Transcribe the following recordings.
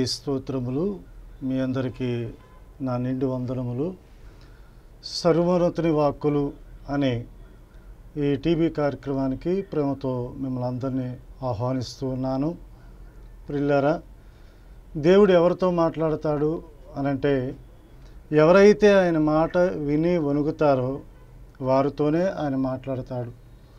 స్తోత్రములు మీ అందరికీ నా నిండు వందనములు సర్వోన్నతుని వాక్కులు అనే ఈ టీవీ కార్యక్రమానికి ప్రేమతో మిమ్మల్ని అందరినీ ఆహ్వానిస్తూ ఉన్నాను ప్రిల్లరా దేవుడు ఎవరితో మాట్లాడతాడు అనంటే ఎవరైతే ఆయన మాట విని వణుకుతారో వారితోనే ఆయన మాట్లాడతాడు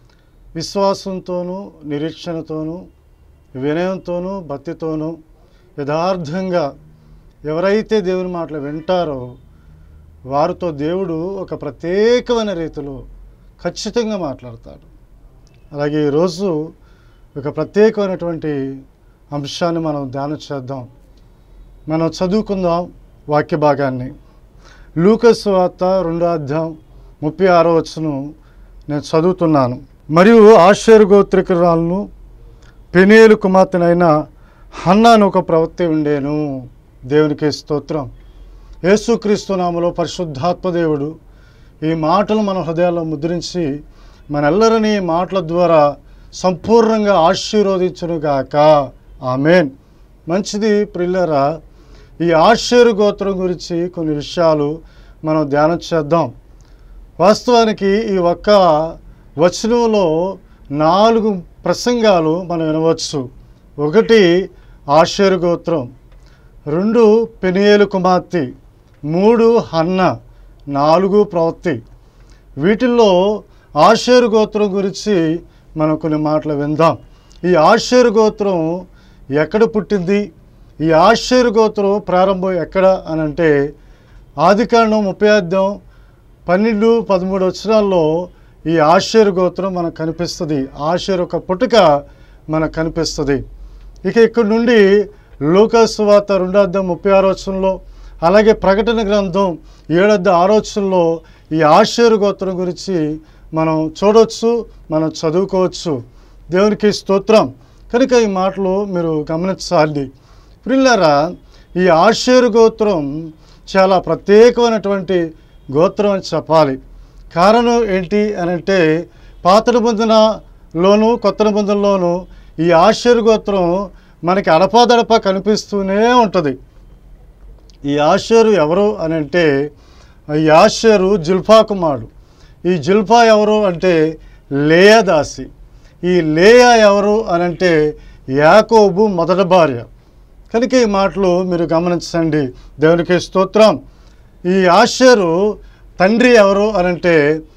విశ్వాసంతోనూ నిరీక్షణతోనూ వినయంతోనూ భక్తితోనూ యథార్థంగా ఎవరైతే దేవుని మాటలు వింటారో వారితో దేవుడు ఒక ప్రత్యేకమైన రీతిలో ఖచ్చితంగా మాట్లాడతాడు అలాగే ఈరోజు ఒక ప్రత్యేకమైనటువంటి అంశాన్ని మనం ధ్యానం చేద్దాం మనం చదువుకుందాం వాక్య భాగాన్ని లూకస్ వార్త రెండో అధ్యాయం ముప్పై ఆరో వచ్చును నేను చదువుతున్నాను మరియు ఆశ్చర్య గోత్రికురాలను పెనేలు కుమార్తెనైన హన్నాను ఒక ప్రవక్త ఉండేను దేవునికి స్తోత్రం యేసుక్రీస్తు నామలో పరిశుద్ధాత్మ దేవుడు ఈ మాటలు మన హృదయాల్లో ముద్రించి మనెల్లరినీ ఈ మాటల ద్వారా సంపూర్ణంగా ఆశీర్వదించునుగాక ఆమెన్ మంచిది ప్రిల్లరా ఈ ఆశ్చర్య గోత్రం గురించి కొన్ని విషయాలు మనం ధ్యానం చేద్దాం వాస్తవానికి ఈ ఒక్క వచనంలో నాలుగు ప్రసంగాలు మనం వినవచ్చు ఒకటి ఆశ్చర్య గోత్రం రెండు పెనియేలు కుమార్తె మూడు హన్న నాలుగు ప్రవృత్తి వీటిల్లో ఆషేరు గోత్రం గురించి మనం కొన్ని మాటలు విందాం ఈ ఆషేరు గోత్రం ఎక్కడ పుట్టింది ఈ ఆషేరు గోత్రం ప్రారంభం ఎక్కడ అని అంటే ఆదికాండం ముప్పై అధ్యాయం పన్నెండు పదమూడు వచనాల్లో ఈ ఆషేరు గోత్రం మనకు కనిపిస్తుంది ఆషేరు ఒక పుట్టుక మనకు కనిపిస్తుంది ఇక ఇక్కడ నుండి లూకాసు వార్త రెండో అద్దం ముప్పై ఆరో వచనంలో అలాగే ప్రకటన గ్రంథం ఏడద్ద ఆరోచనలో ఈ ఆశ్చర్య గోత్రం గురించి మనం చూడవచ్చు మనం చదువుకోవచ్చు దేవునికి స్తోత్రం కనుక ఈ మాటలు మీరు గమనించాలి ప్రిల్లరా ఈ ఆశ్చర్య గోత్రం చాలా ప్రత్యేకమైనటువంటి గోత్రం అని చెప్పాలి కారణం ఏంటి అని అంటే పాత నిబంధనలోను కొత్త నిబంధనలోను ఈ ఆశ్చర్య గోత్రం మనకి అడపాదడపా కనిపిస్తూనే ఉంటుంది ఈ ఆషేరు ఎవరు అని అంటే ఈ ఆషేరు జిల్ఫా కుమారుడు ఈ జిల్ఫా ఎవరు అంటే లేయదాసి ఈ లేయా ఎవరు అని అంటే యాకోబు మొదటి భార్య కనుక ఈ మాటలు మీరు గమనించండి దేవునికి స్తోత్రం ఈ ఆషేరు తండ్రి ఎవరు అని అంటే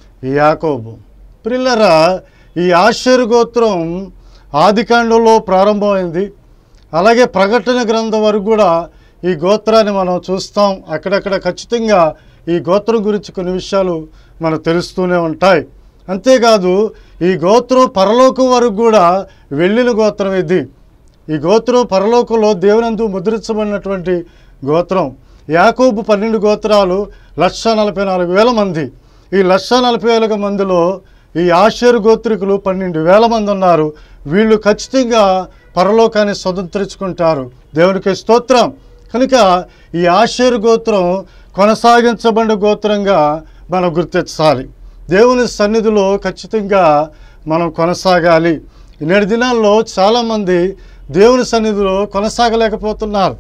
యాకోబు ప్రిల్లరా ఈ ఆషేరు గోత్రం ఆదికాండంలో ప్రారంభమైంది అలాగే ప్రకటన గ్రంథం వరకు కూడా ఈ గోత్రాన్ని మనం చూస్తాం అక్కడక్కడ ఖచ్చితంగా ఈ గోత్రం గురించి కొన్ని విషయాలు మనకు తెలుస్తూనే ఉంటాయి అంతేకాదు ఈ గోత్రం పరలోకం వరకు కూడా వెళ్ళిన గోత్రం ఇది ఈ గోత్రం పరలోకంలో దేవునందు ముద్రించబడినటువంటి గోత్రం యాకోబు పన్నెండు గోత్రాలు లక్ష నలభై నాలుగు వేల మంది ఈ లక్ష నలభై వేల మందిలో ఈ ఆశ్చర్య గోత్రికులు పన్నెండు వేల మంది ఉన్నారు వీళ్ళు ఖచ్చితంగా పరలోకాన్ని స్వతంత్రించుకుంటారు దేవునికి స్తోత్రం కనుక ఈ ఆశ్చర్య గోత్రం కొనసాగించబడిన గోత్రంగా మనం గుర్తించాలి దేవుని సన్నిధిలో ఖచ్చితంగా మనం కొనసాగాలి నేటి దినాల్లో చాలామంది దేవుని సన్నిధిలో కొనసాగలేకపోతున్నారు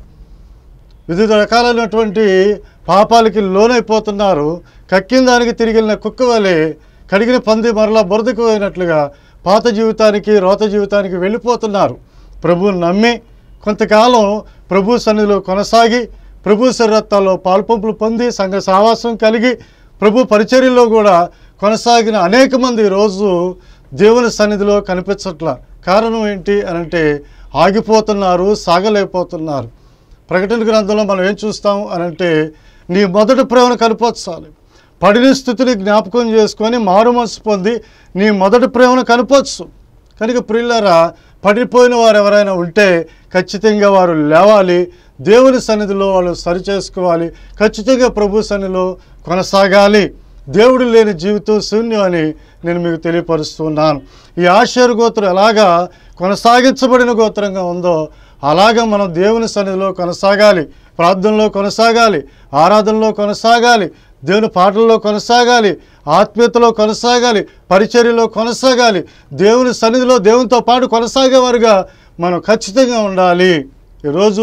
వివిధ రకాలైనటువంటి పాపాలకి లోనైపోతున్నారు కక్కిన దానికి తిరిగిన కుక్క వలె కడిగిన పంది మరలా బురదకు పోయినట్లుగా పాత జీవితానికి రోత జీవితానికి వెళ్ళిపోతున్నారు ప్రభువుని నమ్మి కొంతకాలం ప్రభు సన్నిధిలో కొనసాగి ప్రభు శరీరత్తాల్లో పాల్పంపులు పొంది సంఘ సావాసం కలిగి ప్రభు పరిచర్యలో కూడా కొనసాగిన అనేక మంది ఈరోజు దేవుని సన్నిధిలో కనిపించట్ల కారణం ఏంటి అని అంటే ఆగిపోతున్నారు సాగలేకపోతున్నారు ప్రకటన గ్రంథంలో మనం ఏం చూస్తాం అని అంటే నీ మొదటి ప్రేమను కనిపించాలి పడిన స్థితిని జ్ఞాపకం చేసుకొని మారు మనసు పొంది నీ మొదటి ప్రేమను కనపచ్చు కనుక ప్రియులారా పడిపోయిన వారు ఎవరైనా ఉంటే ఖచ్చితంగా వారు లేవాలి దేవుని సన్నిధిలో వాళ్ళు సరి చేసుకోవాలి ఖచ్చితంగా ప్రభు సన్నిధిలో కొనసాగాలి దేవుడు లేని జీవితం శూన్యం అని నేను మీకు తెలియపరుస్తున్నాను ఈ ఆశ్చర్య గోత్రం ఎలాగా కొనసాగించబడిన గోత్రంగా ఉందో అలాగా మనం దేవుని సన్నిధిలో కొనసాగాలి ప్రార్థనలో కొనసాగాలి ఆరాధనలో కొనసాగాలి దేవుని పాటల్లో కొనసాగాలి ఆత్మీయతలో కొనసాగాలి పరిచర్యలో కొనసాగాలి దేవుని సన్నిధిలో దేవునితో పాటు కొనసాగేవారుగా మనం ఖచ్చితంగా ఉండాలి ఈరోజు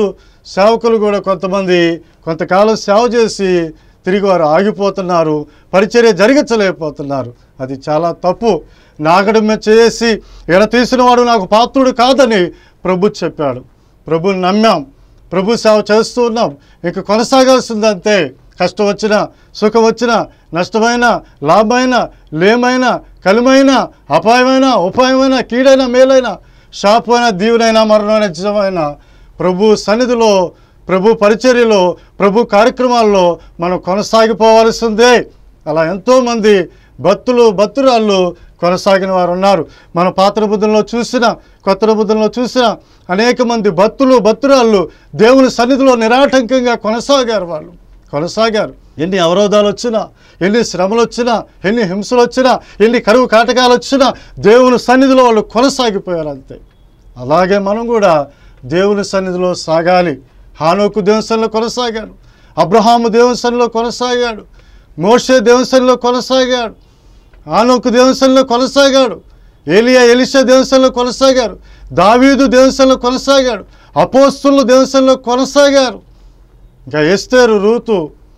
సేవకులు కూడా కొంతమంది కొంతకాలం సేవ చేసి తిరిగి వారు ఆగిపోతున్నారు పరిచర్య జరిగించలేకపోతున్నారు అది చాలా తప్పు నాగడం మీద చేసి ఎడ తీసిన వాడు నాకు పాత్రుడు కాదని ప్రభు చెప్పాడు ప్రభుని నమ్మాం ప్రభు సేవ చేస్తూ ఉన్నాం ఇక కొనసాగాల్సిందంతే కష్టం వచ్చినా సుఖం వచ్చినా నష్టమైన లాభమైన లేమైన కలిమైన అపాయమైన ఉపాయమైన కీడైన మేలైన శాపమైన దీవునైనా మరణమైన నిజమైన ప్రభు సన్నిధిలో ప్రభు పరిచర్యలో ప్రభు కార్యక్రమాల్లో మనం కొనసాగిపోవాల్సిందే అలా ఎంతోమంది భక్తులు భక్తురాళ్ళు కొనసాగిన వారు ఉన్నారు మన పాత నిబంధనలో చూసిన కొత్త నిబంధనలో చూసిన అనేక మంది భక్తులు భక్తురాళ్ళు దేవుని సన్నిధిలో నిరాటంకంగా కొనసాగారు వాళ్ళు కొనసాగారు ఎన్ని అవరోధాలు వచ్చినా ఎన్ని శ్రమలు వచ్చినా ఎన్ని హింసలు వచ్చినా ఎన్ని కరువు కాటకాలు వచ్చినా దేవుని సన్నిధిలో వాళ్ళు కొనసాగిపోయారు అంతే అలాగే మనం కూడా దేవుని సన్నిధిలో సాగాలి హానోకు దేవుని సన్నిధిలో కొనసాగాడు అబ్రహాము దేవుని సన్నిధిలో కొనసాగాడు మోషే దేవుని సన్నిధిలో కొనసాగాడు ఆనోకు దేవుని సన్నిధిలో కొనసాగాడు ఏలియా ఎలిషా దేవుని సన్నిధిలో కొనసాగారు దావీదు దేవుని సన్నిధిలో కొనసాగాడు అపోస్తులు దేవుని సన్నిధిలో కొనసాగారు ఇంకా ఎస్తేరు రూతు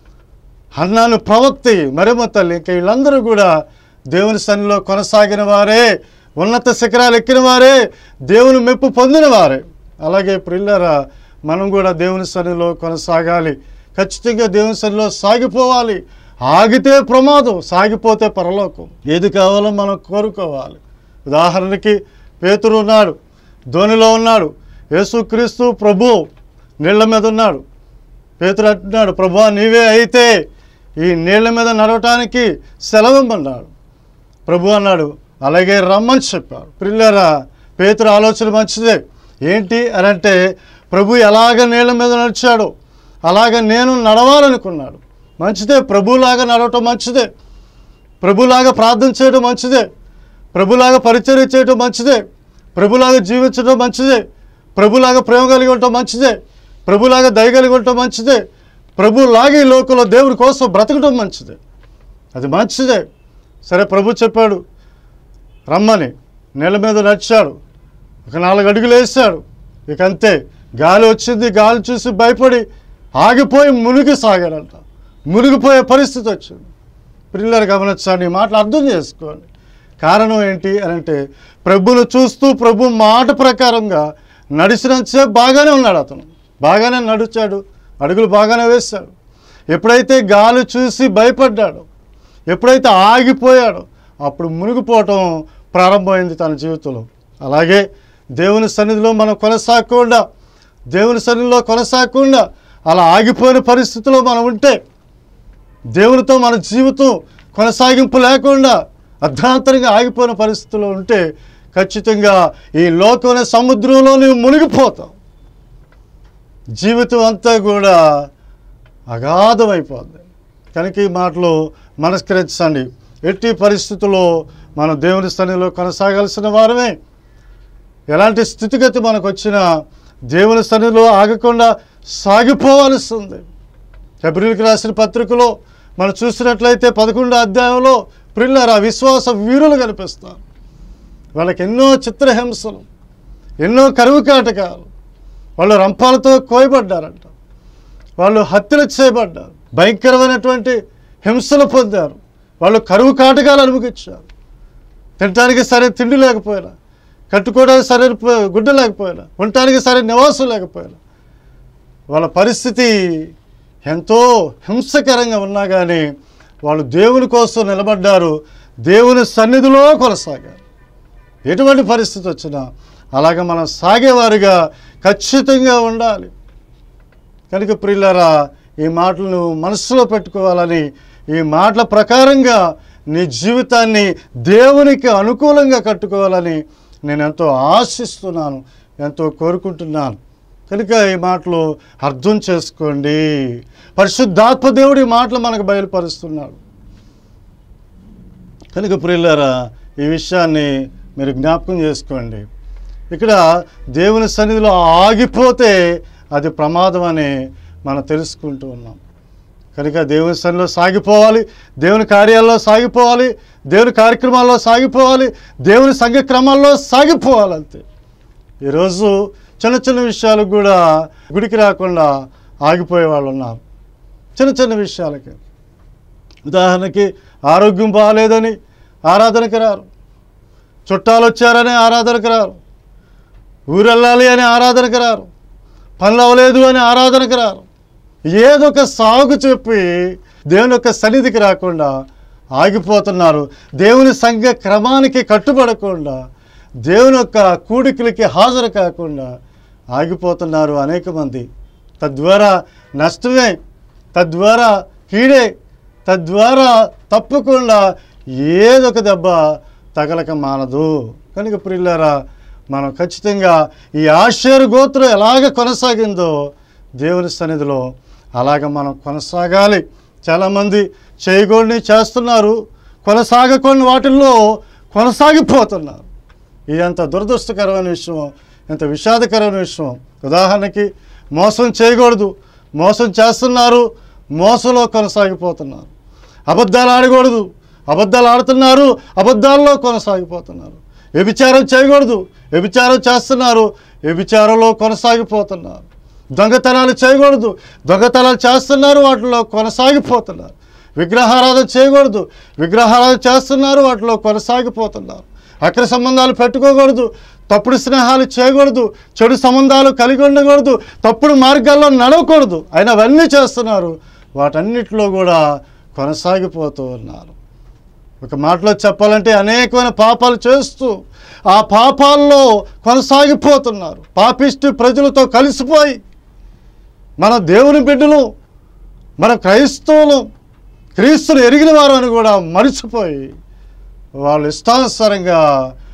హన్నాను ప్రవక్తి మరేమో తల్లి ఇంకా వీళ్ళందరూ కూడా దేవుని సన్నిలో కొనసాగిన వారే ఉన్నత శిఖరాలు ఎక్కిన వారే దేవుని మెప్పు పొందిన వారే అలాగే ప్రిల్లరా మనం కూడా దేవుని సన్నిలో కొనసాగాలి ఖచ్చితంగా దేవుని సన్నిలో సాగిపోవాలి ఆగితే ప్రమాదం సాగిపోతే పరలోకం ఏది కావాలో మనం కోరుకోవాలి ఉదాహరణకి పేతురు ఉన్నాడు ధోనిలో ఉన్నాడు యేసుక్రీస్తు ప్రభు నీళ్ళ మీద ఉన్నాడు పేతురు అంటున్నాడు ప్రభా నీవే అయితే ఈ నీళ్ళ మీద నడవటానికి సెలవిమ్మన్నాడు ప్రభు అన్నాడు అలాగే రమ్మని చెప్పాడు పిల్లరా పేతురు ఆలోచన మంచిదే ఏంటి అని అంటే ప్రభు ఎలాగ నీళ్ళ మీద నడిచాడో అలాగ నేను నడవాలనుకున్నాడు మంచిదే ప్రభులాగా నడవటం మంచిదే ప్రభులాగా ప్రార్థన చేయడం మంచిదే ప్రభులాగా పరిచర్య చేయడం మంచిదే ప్రభులాగా జీవించడం మంచిదే ప్రభులాగా ప్రేమ కలిగి ఉండటం మంచిదే ప్రభులాగా దయ కలిగి ఉండటం మంచిదే ప్రభులాగా ఈ లోకంలో దేవుడి కోసం బ్రతకడం మంచిదే అది మంచిదే సరే ప్రభు చెప్పాడు రమ్మని నేల మీద నడిచాడు ఒక నాలుగు అడుగులు వేసాడు ఇక అంతే గాలి వచ్చింది గాలి చూసి భయపడి ఆగిపోయి మునిగి సాగాడంట మునిగిపోయే పరిస్థితి వచ్చింది పిల్లలు గమనించండి ఈ మాటలు అర్థం చేసుకోండి కారణం ఏంటి అని అంటే ప్రభును చూస్తూ ప్రభు మాట ప్రకారంగా నడిచినంతసేపు బాగానే ఉన్నాడు అతను బాగానే నడిచాడు అడుగులు బాగానే వేశాడు ఎప్పుడైతే గాలి చూసి భయపడ్డాడో ఎప్పుడైతే ఆగిపోయాడో అప్పుడు మునిగిపోవటం ప్రారంభమైంది తన జీవితంలో అలాగే దేవుని సన్నిధిలో మనం కొనసాగకుండా దేవుని సన్నిధిలో కొనసాగకుండా అలా ఆగిపోయిన పరిస్థితిలో మనం ఉంటే దేవునితో మన జీవితం కొనసాగింపు లేకుండా అర్ధాంతరంగా ఆగిపోయిన పరిస్థితిలో ఉంటే ఖచ్చితంగా ఈ లోకమైన సముద్రంలో నీవు మునిగిపోతావు జీవితం అంతా కూడా అగాధమైపోద్ది కనుక ఈ మాటలు మనస్కరించండి ఎట్టి పరిస్థితుల్లో మనం దేవుని స్థానంలో కొనసాగాల్సిన వారమే ఎలాంటి స్థితిగతి మనకు వచ్చినా దేవుని సన్నిధిలో ఆగకుండా సాగిపోవాల్సింది ఫిబ్రిల్కి రాసిన పత్రికలో మనం చూసినట్లయితే పదకొండో అధ్యాయంలో ప్రిల్లర్ ఆ విశ్వాస వీరులు కనిపిస్తారు వాళ్ళకి ఎన్నో చిత్రహింసలు ఎన్నో కరువు కాటకాలు వాళ్ళు రంపాలతో కోయబడ్డారంట వాళ్ళు హత్యలు చేయబడ్డారు భయంకరమైనటువంటి హింసలు పొందారు వాళ్ళు కరువు కాటకాలు అనుభవించారు తినడానికి సరైన తిండి లేకపోయినా కట్టుకోవడానికి సరైన ప- గుడ్డ లేకపోయినా ఉండటానికి సరైన నివాసం లేకపోయినా వాళ్ళ పరిస్థితి ఎంతో హింసకరంగా ఉన్నా కానీ వాళ్ళు దేవుని కోసం నిలబడ్డారు దేవుని సన్నిధిలో కొనసాగారు ఎటువంటి పరిస్థితి వచ్చినా అలాగే మనం సాగేవారిగా ఖచ్చితంగా ఉండాలి కనుక ప్రిల్లరా ఈ మాటలను మనసులో పెట్టుకోవాలని ఈ మాటల ప్రకారంగా నీ జీవితాన్ని దేవునికి అనుకూలంగా కట్టుకోవాలని నేను ఎంతో ఆశిస్తున్నాను ఎంతో కోరుకుంటున్నాను కనుక ఈ మాటలు అర్థం చేసుకోండి పరిశుద్ధాత్మ దేవుడు ఈ మాటలు మనకు బయలుపరుస్తున్నాడు కనుక ప్రియులారా ఈ విషయాన్ని మీరు జ్ఞాపకం చేసుకోండి ఇక్కడ దేవుని సన్నిధిలో ఆగిపోతే అది ప్రమాదం అని మనం తెలుసుకుంటూ ఉన్నాం కనుక దేవుని సన్నిధిలో సాగిపోవాలి దేవుని కార్యాల్లో సాగిపోవాలి దేవుని కార్యక్రమాల్లో సాగిపోవాలి దేవుని సంఘ క్రమాల్లో సాగిపోవాలి అంతే ఈరోజు చిన్న చిన్న విషయాలకు కూడా గుడికి రాకుండా ఆగిపోయే వాళ్ళు ఉన్నారు చిన్న చిన్న విషయాలకి ఉదాహరణకి ఆరోగ్యం బాగాలేదని ఆరాధనకి రారు చుట్టాలు వచ్చారని ఆరాధనకి రారు ఊరెళ్ళాలి అని ఆరాధనకి రారు పనులు అవ్వలేదు అని ఆరాధనకి రారు ఏదో ఒక సాగు చెప్పి దేవుని యొక్క సన్నిధికి రాకుండా ఆగిపోతున్నారు దేవుని సంఘ క్రమానికి కట్టుబడకుండా దేవుని యొక్క కూడికలకి హాజరు కాకుండా ఆగిపోతున్నారు అనేక మంది తద్వారా నష్టమే తద్వారా కీడే తద్వారా తప్పకుండా ఏదో ఒక దెబ్బ తగలక మానదు కనుక ప్రిల్లరా మనం ఖచ్చితంగా ఈ ఆశ్చర్య గోత్రం ఎలాగ కొనసాగిందో దేవుని సన్నిధిలో అలాగ మనం కొనసాగాలి చాలామంది చేయకూడని చేస్తున్నారు కొనసాగకొని వాటిల్లో కొనసాగిపోతున్నారు ఇది ఎంత దురదృష్టకరమైన విషయం ఎంత విషాదకరమైన విషయం ఉదాహరణకి మోసం చేయకూడదు మోసం చేస్తున్నారు మోసంలో కొనసాగిపోతున్నారు అబద్ధాలు ఆడకూడదు అబద్ధాలు ఆడుతున్నారు అబద్ధాల్లో కొనసాగిపోతున్నారు వ్యభిచారం చేయకూడదు వ్యభిచారం చేస్తున్నారు వ్యభిచారంలో కొనసాగిపోతున్నారు దొంగతనాలు చేయకూడదు దొంగతనాలు చేస్తున్నారు వాటిలో కొనసాగిపోతున్నారు విగ్రహారాధన చేయకూడదు విగ్రహారాధన చేస్తున్నారు వాటిలో కొనసాగిపోతున్నారు అక్ర సంబంధాలు పెట్టుకోకూడదు తప్పుడు స్నేహాలు చేయకూడదు చెడు సంబంధాలు కలిగి ఉండకూడదు తప్పుడు మార్గాల్లో నడవకూడదు అయినా అవన్నీ చేస్తున్నారు వాటన్నిటిలో కూడా కొనసాగిపోతూ ఉన్నారు ఒక మాటలో చెప్పాలంటే అనేకమైన పాపాలు చేస్తూ ఆ పాపాల్లో కొనసాగిపోతున్నారు పాపిష్టి ప్రజలతో కలిసిపోయి మన దేవుని బిడ్డలు మన క్రైస్తవులు క్రీస్తులు ఎరిగిన వారు అని కూడా మరిచిపోయి వాళ్ళు ఇష్టానుసారంగా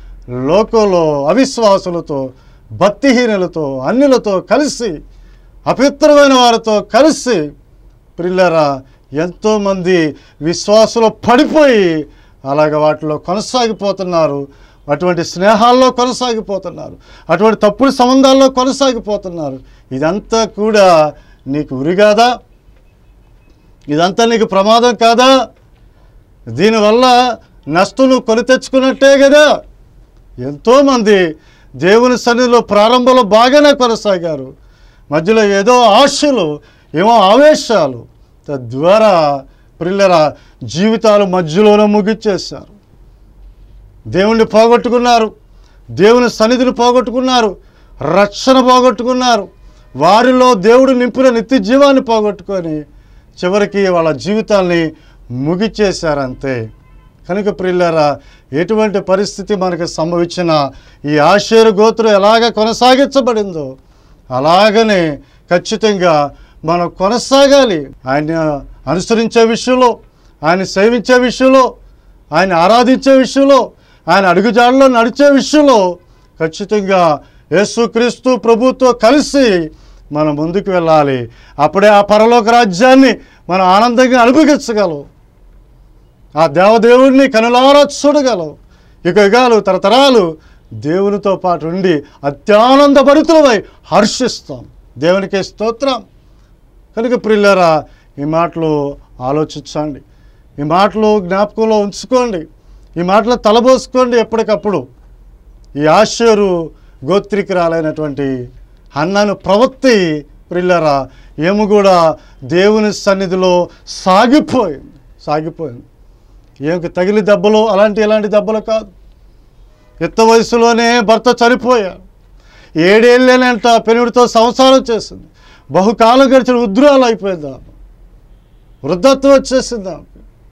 లోకంలో అవిశ్వాసులతో భక్తిహీనులతో అన్యులతో కలిసి అపవిత్రమైన వారితో కలిసి పిల్లరా ఎంతోమంది విశ్వాసులు పడిపోయి అలాగ వాటిలో కొనసాగిపోతున్నారు అటువంటి స్నేహాల్లో కొనసాగిపోతున్నారు అటువంటి తప్పుడు సంబంధాల్లో కొనసాగిపోతున్నారు ఇదంతా కూడా నీకు ఉరి కాదా ఇదంతా నీకు ప్రమాదం కాదా దీనివల్ల నష్టం నువ్వు కొని తెచ్చుకున్నట్టే కదా ఎంతోమంది దేవుని సన్నిధిలో ప్రారంభంలో బాగానే కొనసాగారు మధ్యలో ఏదో ఆశలు ఏమో ఆవేశాలు తద్వారా పిల్లల జీవితాలు మధ్యలోనే ముగిచ్చేశారు దేవుణ్ణి పోగొట్టుకున్నారు దేవుని సన్నిధిని పోగొట్టుకున్నారు రక్షణ పోగొట్టుకున్నారు వారిలో దేవుడు నింపిన నిత్య జీవాన్ని పోగొట్టుకొని చివరికి వాళ్ళ జీవితాల్ని ముగిచ్చేశారంతే కనుక ప్రిల్లరా ఎటువంటి పరిస్థితి మనకు సంభవించిన ఈ ఆశ్చర్య గోత్రం ఎలాగ కొనసాగించబడిందో అలాగనే ఖచ్చితంగా మనం కొనసాగాలి ఆయన అనుసరించే విషయంలో ఆయన సేవించే విషయంలో ఆయన ఆరాధించే విషయంలో ఆయన అడుగుజాడలో నడిచే విషయంలో ఖచ్చితంగా యేసుక్రీస్తు ప్రభుతో కలిసి మనం ముందుకు వెళ్ళాలి అప్పుడే ఆ పరలోక రాజ్యాన్ని మనం ఆనందంగా అనుభవించగలం ఆ దేవదేవుణ్ణి కనులారా చూడగలవు ఇక యుగాలు తరతరాలు దేవునితో పాటు ఉండి అత్యానందభరితులమై హర్షిస్తాం దేవునికి స్తోత్రం కనుక ప్రిల్లరా ఈ మాటలు ఆలోచించండి ఈ మాటలు జ్ఞాపకంలో ఉంచుకోండి ఈ మాటలు తలబోసుకోండి ఎప్పటికప్పుడు ఈ ఆశ్చర్య గోత్రికురాలైనటువంటి అన్నను ప్రవృత్తి ప్రిల్లరా ఏమి కూడా దేవుని సన్నిధిలో సాగిపోయింది సాగిపోయింది ఏమికి తగిలి దెబ్బలు అలాంటి ఇలాంటి దెబ్బలు కాదు యుక్త వయసులోనే భర్త చనిపోయాడు ఏడేళ్ళేనంట పెనుడితో సంసారం చేసింది బహుకాలం గడిచిన ఉద్రాలు అయిపోయింది ఆమె వృద్ధత్వం వచ్చేసింది ఆమెకి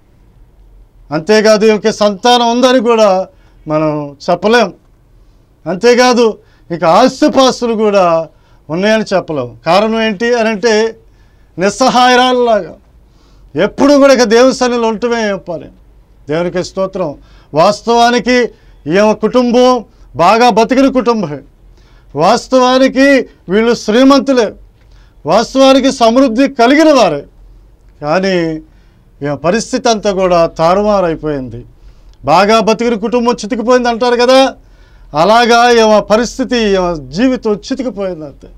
అంతేకాదు ఈమెకి సంతానం ఉందని కూడా మనం చెప్పలేం అంతేకాదు ఇక ఆస్తిపాస్తులు కూడా ఉన్నాయని చెప్పలేం కారణం ఏంటి అని అంటే నిస్సహాయరాలలాగా ఎప్పుడు కూడా ఇక దేవుని సన్నిలో ఉంటమే చెప్పాలి దేవునికి స్తోత్రం వాస్తవానికి ఈమె కుటుంబం బాగా బతికిన కుటుంబమే వాస్తవానికి వీళ్ళు శ్రీమంతులే వాస్తవానికి సమృద్ధి కలిగిన వారే కానీ ఈమె పరిస్థితి అంతా కూడా తారుమారైపోయింది బాగా బతికిన కుటుంబం చితికిపోయింది అంటారు కదా అలాగా ఈమె పరిస్థితి ఈమె జీవితం చితికిపోయింది అంతే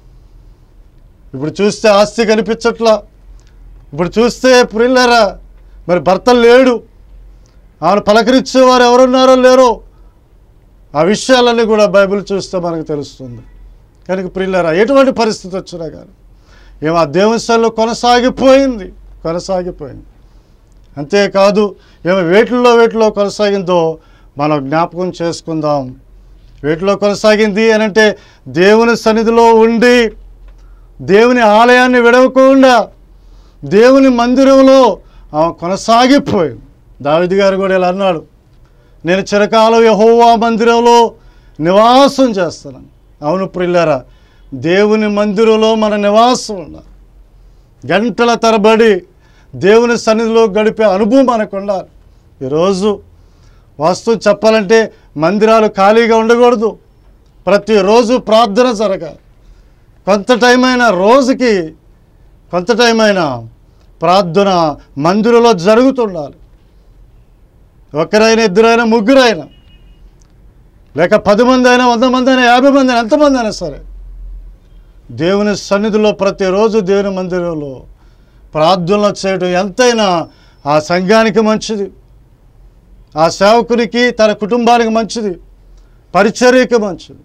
ఇప్పుడు చూస్తే ఆస్తి కనిపించట్లా ఇప్పుడు చూస్తే ప్రిల్లరా మరి భర్త లేడు ఆమెను పలకరించేవారు ఎవరున్నారో లేరో ఆ విషయాలన్నీ కూడా బైబిల్ చూస్తే మనకు తెలుస్తుంది కనుక ప్రిల్లరా ఎటువంటి పరిస్థితి వచ్చినా కానీ ఏమో ఆ దేవుని స్థలంలో కొనసాగిపోయింది కొనసాగిపోయింది అంతేకాదు ఏమో వేటిల్లో వేటిలో కొనసాగిందో మనం జ్ఞాపకం చేసుకుందాం వేటిలో కొనసాగింది అని అంటే దేవుని సన్నిధిలో ఉండి దేవుని ఆలయాన్ని విడవకుండా దేవుని మందిరంలో ఆమె కొనసాగిపోయింది దావిది గారు కూడా ఇలా అన్నాడు నేను చిరకాలం యహోవా మందిరంలో నివాసం చేస్తాను అవును ప్రిల్లరా దేవుని మందిరంలో మన నివాసం ఉండాలి గంటల తరబడి దేవుని సన్నిధిలో గడిపే అనుభవం మనకు ఉండాలి ఈరోజు వాస్తవం చెప్పాలంటే మందిరాలు ఖాళీగా ఉండకూడదు ప్రతిరోజు ప్రార్థన జరగాలి కొంత టైం అయినా రోజుకి కొంత టైం అయినా ప్రార్థన మందిరంలో జరుగుతుండాలి ఒకరైనా ఇద్దరైనా ముగ్గురైనా లేక పది మంది అయినా వంద మంది అయినా యాభై మంది అయినా ఎంతమంది అయినా సరే దేవుని సన్నిధిలో ప్రతిరోజు దేవుని మందిరంలో ప్రార్థనలు చేయడం ఎంతైనా ఆ సంఘానికి మంచిది ఆ సేవకునికి తన కుటుంబానికి మంచిది పరిచర్యకి మంచిది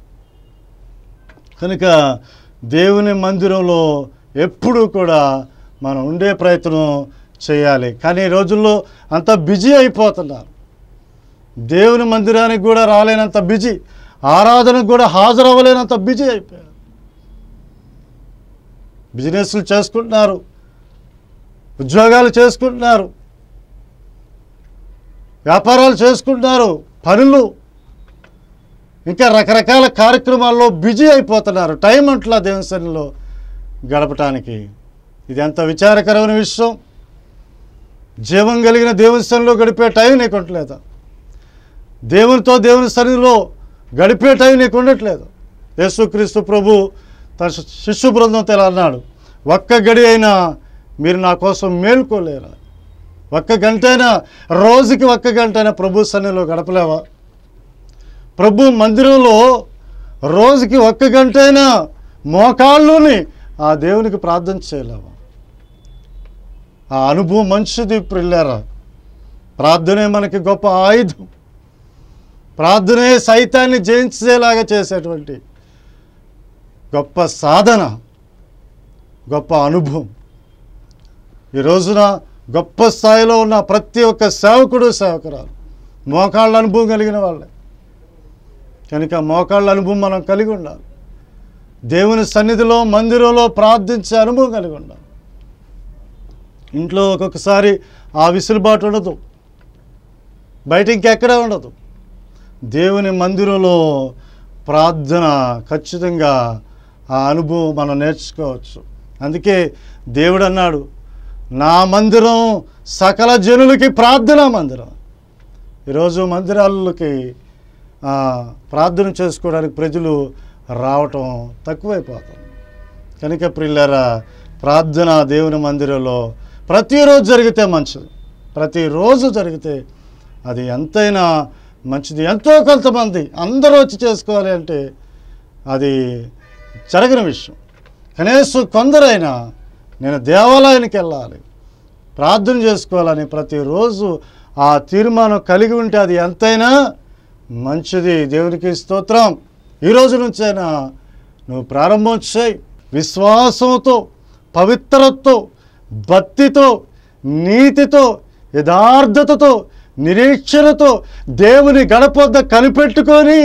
కనుక దేవుని మందిరంలో ఎప్పుడూ కూడా మనం ఉండే ప్రయత్నం చేయాలి కానీ ఈ రోజుల్లో అంత బిజీ అయిపోతున్నారు దేవుని మందిరానికి కూడా రాలేనంత బిజీ ఆరాధనకు కూడా హాజరవ్వలేనంత బిజీ అయిపోయారు బిజినెస్లు చేసుకుంటున్నారు ఉద్యోగాలు చేసుకుంటున్నారు వ్యాపారాలు చేసుకుంటున్నారు పనులు ఇంకా రకరకాల కార్యక్రమాల్లో బిజీ అయిపోతున్నారు టైం అంట్లా దేవుని సన్నిలో గడపటానికి ఇది ఎంత విచారకరమైన విషయం జీవం కలిగిన దేవుని సన్నిలో గడిపే టైం నీకు ఉండట్లేదు దేవునితో దేవుని సన్నిధిలో గడిపే టైం నీకు ఉండట్లేదు యేసుక్రీస్తు ప్రభు తన శి- శిష్యు బృందంతో ఇలా అన్నాడు ఒక్క గడి అయినా మీరు నా కోసం మేల్కోలేరా ఒక్క గంట అయినా రోజుకి ఒక్క గంట అయినా ప్రభు సన్నిధిలో గడపలేవా ప్రభు మందిరంలో రోజుకి ఒక్క గంట అయినా మోకాళ్ళుని ఆ దేవునికి ప్రార్థన చేయలేవా ఆ అనుభవం మంచిది ప్రిల్లారా ప్రార్థనే మనకి గొప్ప ఆయుధం ప్రార్థనే సైతాన్ని జయించేలాగా చేసేటువంటి గొప్ప సాధన గొప్ప అనుభవం ఈ రోజున గొప్ప స్థాయిలో ఉన్న ప్రతి ఒక్క సేవకుడు సేవకురాలు మోకాళ్ళ అనుభవం కలిగిన వాళ్ళే కనుక మోకాళ్ళ అనుభవం మనం కలిగి ఉండాలి దేవుని సన్నిధిలో మందిరంలో ప్రార్థించే అనుభవం కలిగి ఉండాలి ఇంట్లో ఒక్కొక్కసారి ఆ విసులుబాటు ఉండదు బయట ఇంకెక్కడా ఉండదు దేవుని మందిరంలో ప్రార్థన ఖచ్చితంగా ఆ అనుభవం మనం నేర్చుకోవచ్చు అందుకే దేవుడు అన్నాడు నా మందిరం సకల జనులకి ప్రార్థనా మందిరం ఈరోజు మందిరాలకి ఆ, ప్రార్థన చేసుకోవడానికి ప్రజలు రావటం తక్కువైపోతుంది కనుక ప్రిల్లరా ప్రార్థన దేవుని మందిరంలో ప్రతిరోజు జరిగితే మంచిది ప్రతిరోజు జరిగితే అది ఎంతైనా మంచిది ఎంతో కొంతమంది అందరూ వచ్చి చేసుకోవాలి అంటే అది జరగని విషయం కనీసం కొందరైనా నేను దేవాలయానికి వెళ్ళాలి ప్రార్థన చేసుకోవాలని ప్రతిరోజు ఆ తీర్మానం కలిగి ఉంటే అది ఎంతైనా మంచిది దేవునికి స్తోత్రం ఈ రోజు నుంచైనా నువ్వు ప్రారంభం చేయి విశ్వాసంతో పవిత్రతతో భక్తితో నీతితో యథార్థతతో నిరీక్షణతో దేవుని గడప వద్ద కనిపెట్టుకొని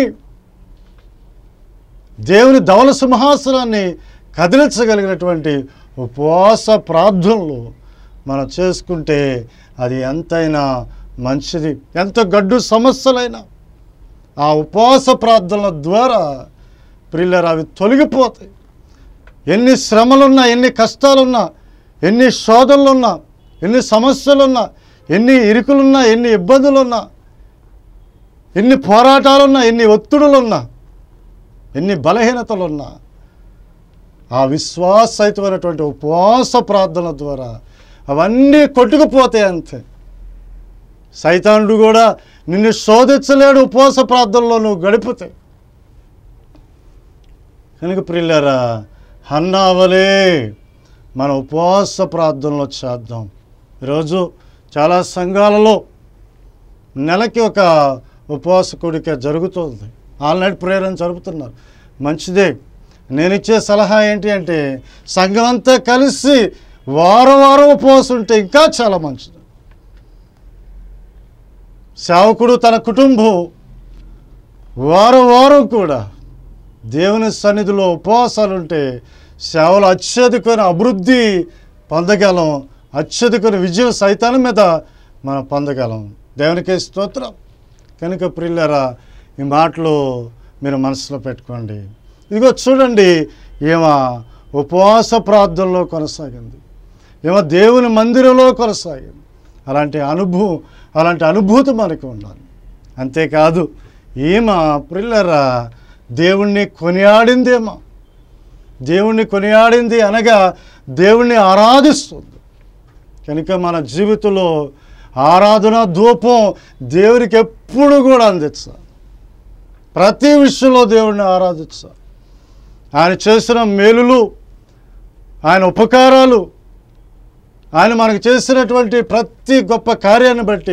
దేవుని ధవల సింహాసనాన్ని కదిలించగలిగినటువంటి ఉపవాస ప్రార్థనలు మనం చేసుకుంటే అది ఎంతైనా మంచిది ఎంత గడ్డు సమస్యలైనా ఆ ఉపవాస ప్రార్థనల ద్వారా ప్రిల్లర్ అవి తొలగిపోతాయి ఎన్ని శ్రమలున్నా ఎన్ని కష్టాలున్నా ఎన్ని శోధనలున్నా ఎన్ని సమస్యలున్నా ఎన్ని ఇరుకులున్నా ఎన్ని ఇబ్బందులున్నా ఎన్ని పోరాటాలున్నా ఎన్ని ఒత్తిడులున్నా ఎన్ని బలహీనతలున్నా ఆ విశ్వాసయుతమైనటువంటి ఉపవాస ప్రార్థన ద్వారా అవన్నీ కొట్టుకుపోతాయి అంతే సైతానుడు కూడా నిన్ను శోధించలేడు ఉపవాస ప్రార్థనలో నువ్వు గడిపితే కనుక ప్రిల్లరా హన్నావలే మన ఉపవాస ప్రార్థనలో చేద్దాం ఈరోజు చాలా సంఘాలలో నెలకి ఒక ఉపవాస కూడిక జరుగుతుంది ఆల్ నైట్ ప్రేయర్ అని జరుపుతున్నారు మంచిదే నేను ఇచ్చే సలహా ఏంటి అంటే సంఘం అంతా కలిసి వారం వారం ఉపవాసం ఉంటే ఇంకా చాలా మంచిది సేవకుడు తన కుటుంబం వారం వారం కూడా దేవుని సన్నిధిలో ఉపవాసాలు ఉంటే సేవలు అత్యధికమైన అభివృద్ధి పొందగలం అత్యధికమైన విజయం సైతానం మీద మనం పొందగలం దేవునికి స్తోత్రం కనుక ప్రిల్లరా ఈ మాటలు మీరు మనసులో పెట్టుకోండి ఇదిగో చూడండి ఏమో ఉపవాస ప్రార్థనలో కొనసాగింది ఏమో దేవుని మందిరంలో కొనసాగింది అలాంటి అనుభవం అలాంటి అనుభూతి మనకు ఉండాలి అంతేకాదు ఈమె ప్రిల్లరా దేవుణ్ణి కొనియాడిందేమో దేవుణ్ణి కొనియాడింది అనగా దేవుణ్ణి ఆరాధిస్తుంది కనుక మన జీవితంలో ఆరాధన ధూపం దేవునికి ఎప్పుడు కూడా అందించాలి ప్రతి విషయంలో దేవుణ్ణి ఆరాధించాలి ఆయన చేసిన మేలులు ఆయన ఉపకారాలు ఆయన మనకు చేసినటువంటి ప్రతి గొప్ప కార్యాన్ని బట్టి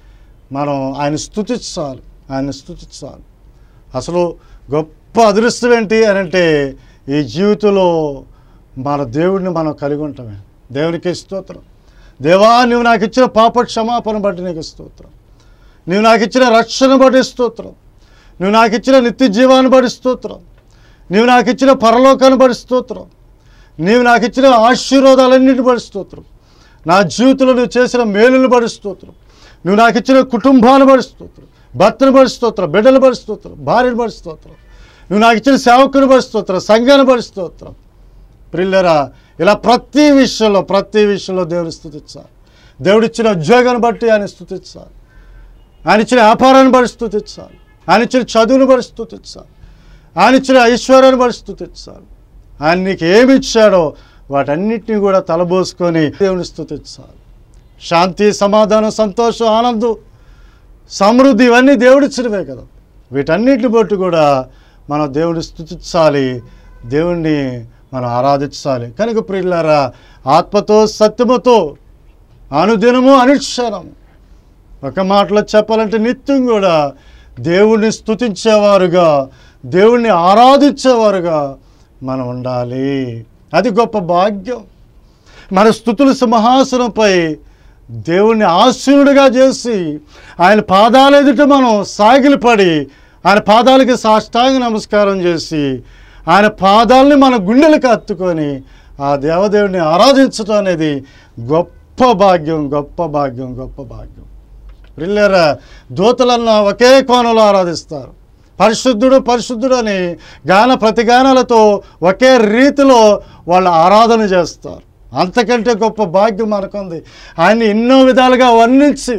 మనం ఆయన స్థుతించాలి ఆయన స్థుతించాలి అసలు గొప్ప అదృష్టం ఏంటి అని అంటే ఈ జీవితంలో మన దేవుడిని మనం కలిగి ఉంటామే దేవునికి స్తోత్రం దేవా నువ్వు నాకు ఇచ్చిన పాప క్షమాపణ బట్టి నీకు స్తోత్రం నువ్వు నాకు ఇచ్చిన రక్షణ బట్టి స్తోత్రం నువ్వు నాకు ఇచ్చిన నిత్య జీవాన్ని బట్టి స్తోత్రం నువ్వు నాకు ఇచ్చిన పరలోకాన్ని బట్టి స్తోత్రం నీవు నాకు ఇచ్చిన ఆశీర్వాదాలన్నింటిని బట్టి స్తోత్రం నా జీవితంలో నువ్వు చేసిన మేలుని బట్టి స్తోత్రం నువ్వు నాకు ఇచ్చిన కుటుంబాన్ని బట్టి స్తోత్రం భర్తను బట్టి స్తోత్రం బిడ్డలు బట్టి స్తోత్రం భార్యను బట్టి స్తోత్రం నువ్వు నాకు ఇచ్చిన సేవకుని బట్టి స్తోత్రం సంఘాన్ని బట్టి స్తోత్రం ప్రిల్లరా ఇలా ప్రతి విషయంలో ప్రతి విషయంలో దేవుని స్థుతించాలి దేవుడిచ్చిన ఉద్యోగాన్ని బట్టి ఆయన స్థుతించాలి ఆయన ఇచ్చిన వ్యాపారాన్ని బట్టి స్థుతించాలి ఆయన ఇచ్చిన చదువుని బట్టి స్థుతించాలి ఆయన ఇచ్చిన ఐశ్వర్యాన్ని బట్టి స్థుతించాలి ఆయన నీకు ఏమి ఇచ్చాడో వాటన్నిటిని కూడా తలబోసుకొని దేవుని స్థుతించాలి శాంతి సమాధానం సంతోషం ఆనందం సమృద్ధి ఇవన్నీ దేవుడిచ్చినవే కదా వీటన్నిటిని బట్టి కూడా మనం దేవుని స్థుతించాలి దేవుణ్ణి మనం ఆరాధించాలి కనుక ప్రియులారా ఆత్మతో సత్యముతో అనుదినము అనుక్షణము ఒక మాటలో చెప్పాలంటే నిత్యం కూడా దేవుణ్ణి స్తుతించేవారుగా దేవుణ్ణి ఆరాధించేవారుగా మనం ఉండాలి అది గొప్ప భాగ్యం మన స్థుతుల సింహాసనంపై దేవుణ్ణి ఆశీనుడిగా చేసి ఆయన పాదాల ఎదుట మనం సాగిలపడి ఆయన పాదాలకి సాష్టాంగ నమస్కారం చేసి ఆయన పాదాలని మన గుండెలకు హత్తుకొని ఆ దేవదేవుడిని ఆరాధించడం అనేది గొప్ప భాగ్యం గొప్ప భాగ్యం గొప్ప భాగ్యం ప్రిల్లరా దూతలన్న ఒకే కోణంలో ఆరాధిస్తారు పరిశుద్ధుడు పరిశుద్ధుడు అని గాన ప్రతిగానాలతో ఒకే రీతిలో వాళ్ళు ఆరాధన చేస్తారు అంతకంటే గొప్ప భాగ్యం మనకుంది ఆయన్ని ఎన్నో విధాలుగా వర్ణించి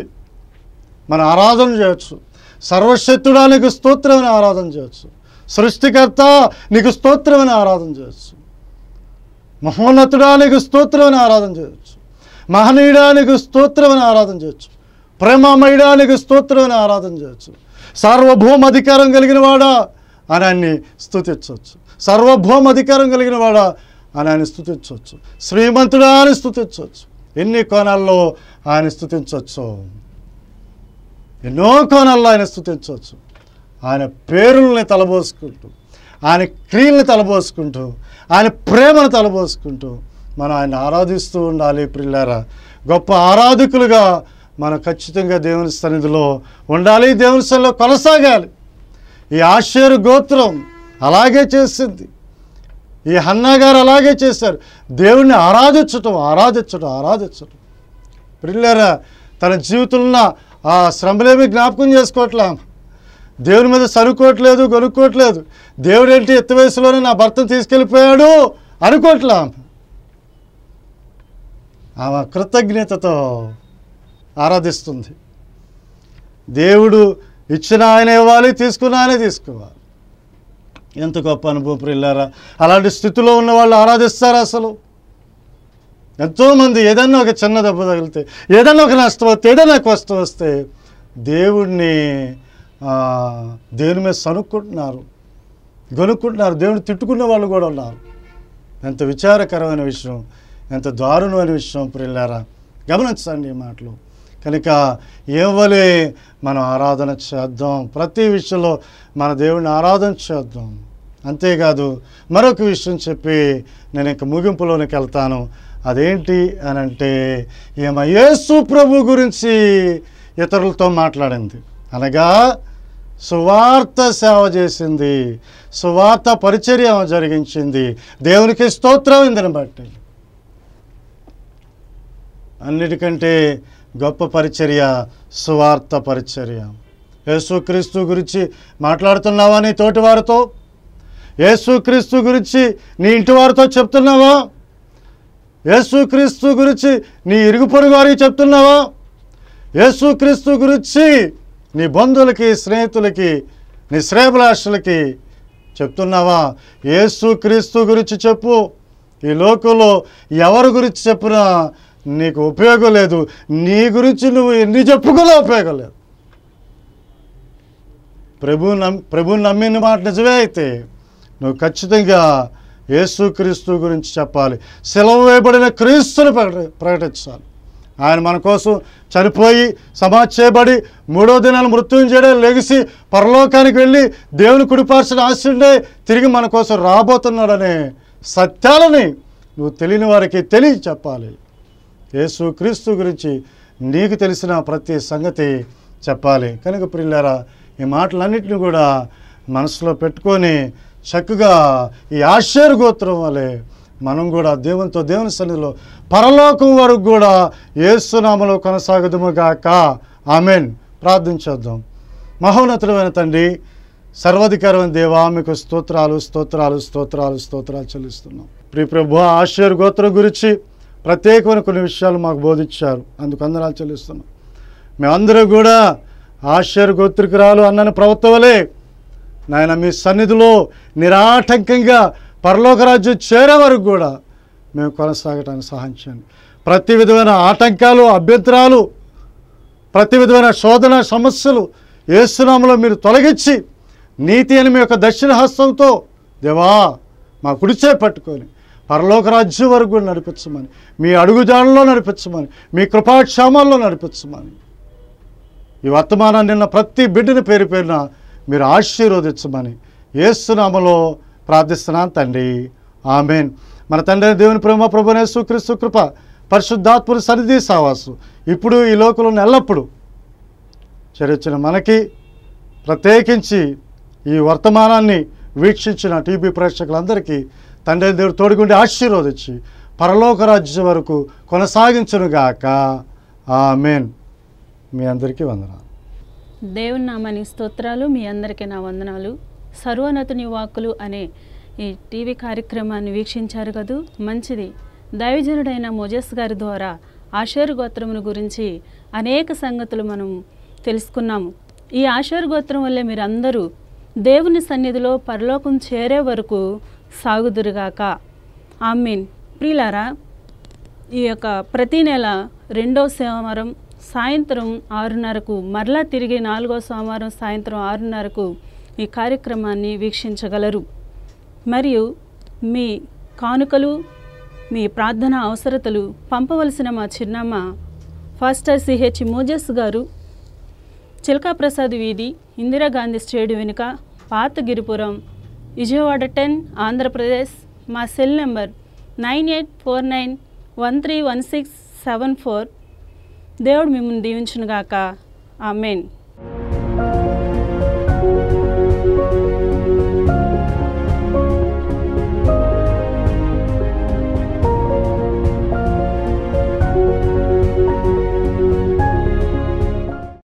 మనం ఆరాధన చేయొచ్చు సర్వశక్తుడా నీకు స్తోత్రమని ఆరాధన చేయొచ్చు సృష్టికర్త నీకు స్తోత్రమని ఆరాధన చేయొచ్చు మహోన్నతుడా నీకు స్తోత్రమని ఆరాధన చేయొచ్చు మహనీయుడా నీకు స్తోత్రమని ఆరాధన చేయొచ్చు ప్రేమమయుడా నీకు స్తోత్రమని ఆరాధన చేయొచ్చు సార్వభౌమ అధికారం కలిగిన వాడా అని ఆయన్ని స్తుతించవచ్చు సర్వభౌమ అధికారం కలిగిన వాడా అని ఆయన స్తుతించవచ్చు శ్రీమంతుడా అని స్తుతించవచ్చు ఎన్ని కోణాల్లో ఆయన స్తుతించవచ్చు ఎన్నో కోణాల్లో ఆయన స్తుతించవచ్చు ఆయన పేరుల్ని తలబోసుకుంటూ ఆయన క్రియల్ని తలబోసుకుంటూ ఆయన ప్రేమను తలబోసుకుంటూ మనం ఆయన ఆరాధిస్తూ ఉండాలి ప్రిల్లారా గొప్ప ఆరాధకులుగా మనం ఖచ్చితంగా దేవుని సన్నిధిలో ఉండాలి దేవుని సన్నిధిలో కొనసాగాలి ఈ ఆశ్చర్య గోత్రం అలాగే చేసింది ఈ హన్నా గారు అలాగే చేశారు దేవుణ్ణి ఆరాధించటం ఆరాధించటం ఆరాధించటం ప్రిల్లరా తన జీవితంలో ఆ శ్రమలేమి జ్ఞాపకం చేసుకోవట్లే ఆమె. దేవుని మీద సరుకోవట్లేదు కొనుక్కోవట్లేదు దేవుడు ఏంటి ఎత్త వయసులోనే నా భర్తను తీసుకెళ్ళిపోయాడు అనుకోవట్లే ఆమె ఆమె కృతజ్ఞతతో ఆరాధిస్తుంది దేవుడు ఇచ్చిన ఆయన ఇవ్వాలి తీసుకున్న ఆయనే తీసుకోవాలి ఎంత గొప్ప అనుభవం ప్రిల్లారా అలాంటి స్థితిలో ఉన్న వాళ్ళు ఆరాధిస్తారు అసలు ఎంతోమంది ఏదన్నా ఒక చిన్న దెబ్బ తగిలితే ఏదన్నా ఒక నష్టం వస్తే ఏదన్నా కష్టం వస్తే దేవుణ్ణి ఆ, దేవుని మీద సనుక్కుంటున్నారు గొనుక్కుంటున్నారు దేవుని తిట్టుకునే వాళ్ళు కూడా ఉన్నారు ఎంత విచారకరమైన విషయం ఎంత దారుణమైన విషయం ప్రిల్లారా గమనించండి ఈ మాటలు కనుక ఏవలే మనం ఆరాధన చేద్దాం ప్రతి విషయంలో మన దేవుడిని ఆరాధన చేద్దాం అంతేకాదు మరొక విషయం చెప్పి నేను ఇంక ముగింపులోనికి వెళ్తాను అదేంటి అని అంటే ఈమె యేసు ప్రభు గురించి ఇతరులతో మాట్లాడింది అనగా సువార్త సేవ చేసింది సువార్త పరిచర్య ఆమె జరిగించింది దేవునికి స్తోత్రం ఇందని బట్టి అన్నిటికంటే గొప్ప పరిచర్య సువార్త పరిచర్య యేసుక్రీస్తు గురించి మాట్లాడుతున్నావా నీ తోటి వారితో యేసుక్రీస్తు గురించి నీ ఇంటి వారితో చెప్తున్నావా యేసుక్రీస్తు గురించి నీ ఇరుగు పొరుగు వారికి చెప్తున్నావా యేసుక్రీస్తు గురించి నీ బంధువులకి స్నేహితులకి నీ శ్రేయభిలాషులకి చెప్తున్నావా యేసుక్రీస్తు గురించి చెప్పు ఈ లోకంలో ఎవరి గురించి చెప్పినా నీకు ఉపయోగం లేదు నీ గురించి నువ్వు ఎన్ని చెప్పుకున్నా ఉపయోగం లేదు ప్రభు నమ్ ప్రభుని నమ్మిన మాట నిజమే అయితే నువ్వు ఖచ్చితంగా యేసుక్రీస్తు గురించి చెప్పాలి సెలవు వేయబడిన క్రీస్తుని ప్రకట ప్రకటించాలి ఆయన మన కోసం చనిపోయి సమాధి చేయబడి మూడో దినాలు మృత్యుంజయడే లెగిసి పరలోకానికి వెళ్ళి దేవుని కుడిపార్చిన ఆశుండే తిరిగి మన కోసం రాబోతున్నాడనే సత్యాలని నువ్వు తెలియని వారికి తెలియ చెప్పాలి యేసు క్రీస్తు గురించి నీకు తెలిసిన ప్రతి సంగతి చెప్పాలి కనుక ప్రిల్లారా ఈ మాటలన్నింటినీ కూడా మనసులో పెట్టుకొని చక్కగా ఈ ఆశ్చర్య గోత్రం వలె మనం కూడా దేవునితో దేవుని సన్నిధిలో పరలోకం వరకు కూడా ఏసునామలో కొనసాగుదుముగాక ఆమెన్ ప్రార్థించేద్దాం మహోన్నతుడమైన తండ్రి సర్వాధికారమైన దేవా మీకు స్తోత్రాలు స్తోత్రాలు స్తోత్రాలు స్తోత్రాలు చెల్లిస్తున్నాం ప్రియ ప్రభు ఆశ్చర్య గోత్రం గురించి ప్రత్యేకమైన కొన్ని విషయాలు మాకు బోధించారు అందుకు అందరాలు చెల్లిస్తున్నాం మేమందరూ కూడా ఆశ్చర్య గోత్రికురాలు అన్నని ప్రవర్తవలే నాయన మీ సన్నిధిలో నిరాటంకంగా పరలోక రాజ్యం చేరే వరకు కూడా మేము కొనసాగటానికి సహాయం చేయండి ప్రతి విధమైన ఆటంకాలు అభ్యంతరాలు ప్రతి విధమైన శోధన సమస్యలు ఏసునామలో మీరు తొలగించి నీతి అని మీ యొక్క దక్షిణ హస్తంతో దేవా మా కుడిచే పట్టుకొని పరలోక రాజ్యం వరకు కూడా నడిపించమని మీ అడుగుజాడలో నడిపించమని మీ కృపాక్షేమాల్లో నడిపించమని ఈ వర్తమానాన్ని నిన్న ప్రతి బిడ్డని పేరు పేరున మీరు ఆశీర్వదించమని ఏసునామలో ప్రార్థిస్తున్నాను తండ్రి ఆమెన్ మన తండ్రి దేవుని ప్రేమ ప్రభునే సుక్రీస్తు కృప పరిశుద్ధాత్ముని సన్నిధి సావాసు ఇప్పుడు ఈ లోకంలో ఎల్లప్పుడు చరిచిన మనకి ప్రత్యేకించి ఈ వర్తమానాన్ని వీక్షించిన టీవీ ప్రేక్షకులందరికీ తండ్రి దేవుడు తోడుగుండి ఆశీర్వదించి పరలోక రాజ్యం వరకు కొనసాగించునుగాక ఆమెన్ మీ అందరికీ వందనాలు దేవుని నామని స్తోత్రాలు మీ అందరికీ నా వందనాలు సర్వోన్నతుని వాక్కులు అనే ఈ టీవీ కార్యక్రమాన్ని వీక్షించారు కదూ మంచిది దైవజనుడైన మోజస్ గారి ద్వారా ఆషేరు గోత్రమును గురించి అనేక సంగతులు మనం తెలుసుకున్నాము ఈ ఆషేరు గోత్రం వల్లే మీరందరూ దేవుని సన్నిధిలో పరలోకం చేరే వరకు సాగుదురుగాక ఆమీన్ ప్రియులారా ఈ యొక్క ప్రతి నెల రెండో సోమవారం సాయంత్రం ఆరున్నరకు మరలా తిరిగి నాలుగో సోమవారం సాయంత్రం ఆరున్నరకు ఈ కార్యక్రమాన్ని వీక్షించగలరు మరియు మీ కానుకలు మీ ప్రార్థన అవసరతలు పంపవలసిన మా చిరునామా ఫాస్టర్ సిహెచ్ మోజస్ గారు చిలకా ప్రసాద్ వీధి ఇందిరాగాంధీ స్టేడియం వెనుక పాతగిరిపురం విజయవాడ టెన్ ఆంధ్రప్రదేశ్ మా cell number nine eight four nine one three one six seven four దేవుడు మిమ్మల్ని దీవించునుగాక ఆమెన్